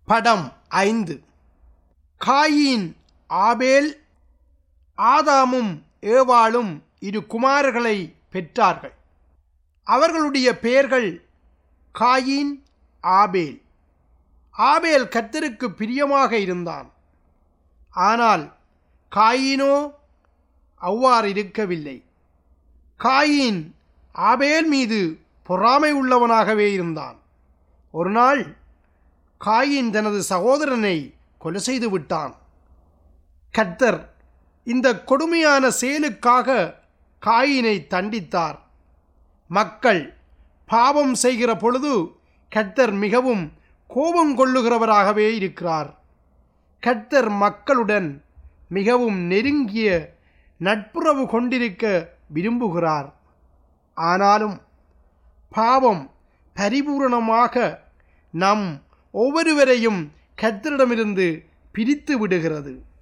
படம் ஐந்து காயின் ஆபேல் ஆதாமும் ஏவாளும் இரு குமாரர்களை பெற்றார்கள் அவர்களுடைய பெயர்கள் காயின் ஆபேல் ஆபேல் கர்த்தருக்கு பிரியமாக இருந்தான் ஆனால் காயினோ அவ்வாறு இருக்கவில்லை காயின் ஆபேல் மீது பொறாமை உள்ளவனாகவே இருந்தான் ஒரு நாள் காயின் தனது சகோதரனை கொலை செய்து விட்டான் கர்த்தர் இந்த கொடுமையான செயலுக்காக காயினை தண்டித்தார் மக்கள் பாவம் செய்கிற பொழுது கர்த்தர் மிகவும் கோபம் கொள்ளுகிறவராகவே இருக்கிறார் கர்த்தர் மக்களுடன் மிகவும் நெருங்கிய நட்புறவு கொண்டிருக்க விரும்புகிறார் ஆனாலும் பாவம் பரிபூரணமாக நம் ஒவ்வொருவரையும் கர்த்தரிடமிருந்து பிரித்து விடுகிறது